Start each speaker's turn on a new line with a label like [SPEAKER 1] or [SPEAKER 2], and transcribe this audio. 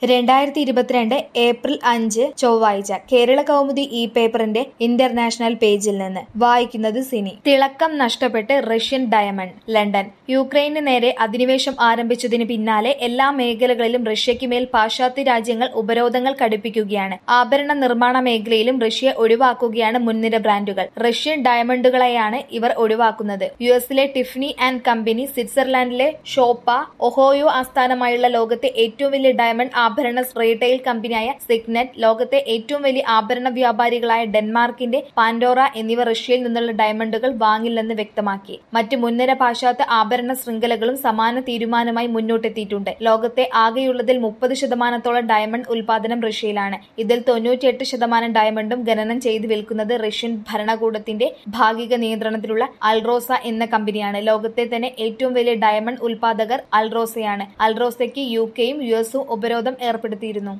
[SPEAKER 1] രണ്ടായിരത്തി ഇരുപത്തിരണ്ട് ഏപ്രിൽ അഞ്ച് ചൊവ്വാഴ്ച കേരള കൗമുദി ഈ പേപ്പറിന്റെ ഇന്റർനാഷണൽ പേജിൽ നിന്ന് വായിക്കുന്നത് സിനി തിളക്കം നഷ്ടപ്പെട്ട് റഷ്യൻ ഡയമണ്ട് ലണ്ടൻ യുക്രൈന് നേരെ അധിനിവേശം ആരംഭിച്ചതിന് പിന്നാലെ എല്ലാ മേഖലകളിലും റഷ്യയ്ക്ക് മേൽ പാശ്ചാത്യ രാജ്യങ്ങൾ ഉപരോധങ്ങൾ കടുപ്പിക്കുകയാണ് ആഭരണ നിർമ്മാണ മേഖലയിലും റഷ്യ ഒഴിവാക്കുകയാണ് മുൻനിര ബ്രാൻഡുകൾ റഷ്യൻ ഡയമണ്ടുകളെയാണ് ഇവർ ഒഴിവാക്കുന്നത് യു എസിലെ ടിഫ്നി ആൻഡ് കമ്പനി സ്വിറ്റ്സർലാൻഡിലെ ഷോപ്പ ഒഹോയോ ആസ്ഥാനമായുള്ള ലോകത്തെ ഏറ്റവും വലിയ ഡയമണ്ട് ആഭരണ റീറ്റെയിൽ കമ്പനിയായ സിഗ്നെറ്റ് ലോകത്തെ ഏറ്റവും വലിയ ആഭരണ വ്യാപാരികളായ ഡെൻമാർക്കിന്റെ പാൻഡോറ എന്നിവ റഷ്യയിൽ നിന്നുള്ള ഡയമണ്ടുകൾ വാങ്ങില്ലെന്ന് വ്യക്തമാക്കി മറ്റ് മുൻനിര പാശ്ചാത്യ ആഭരണ ശൃംഖലകളും സമാന തീരുമാനമായി മുന്നോട്ടെത്തിയിട്ടുണ്ട് ലോകത്തെ ആകെയുള്ളതിൽ മുപ്പത് ശതമാനത്തോളം ഡയമണ്ട് ഉൽപാദനം റഷ്യയിലാണ് ഇതിൽ തൊണ്ണൂറ്റിയെട്ട് ശതമാനം ഡയമണ്ടും ഖനനം ചെയ്ത് വിൽക്കുന്നത് റഷ്യൻ ഭരണകൂടത്തിന്റെ ഭാഗിക നിയന്ത്രണത്തിലുള്ള അൽറോസ എന്ന കമ്പനിയാണ് ലോകത്തെ തന്നെ ഏറ്റവും വലിയ ഡയമണ്ട് ഉൽപാദകർ അൽറോസയാണ് അൽറോസയ്ക്ക് യു കെയും യു എസും ഉപരോധം ഏർപ്പെടുത്തിയിരുന്നു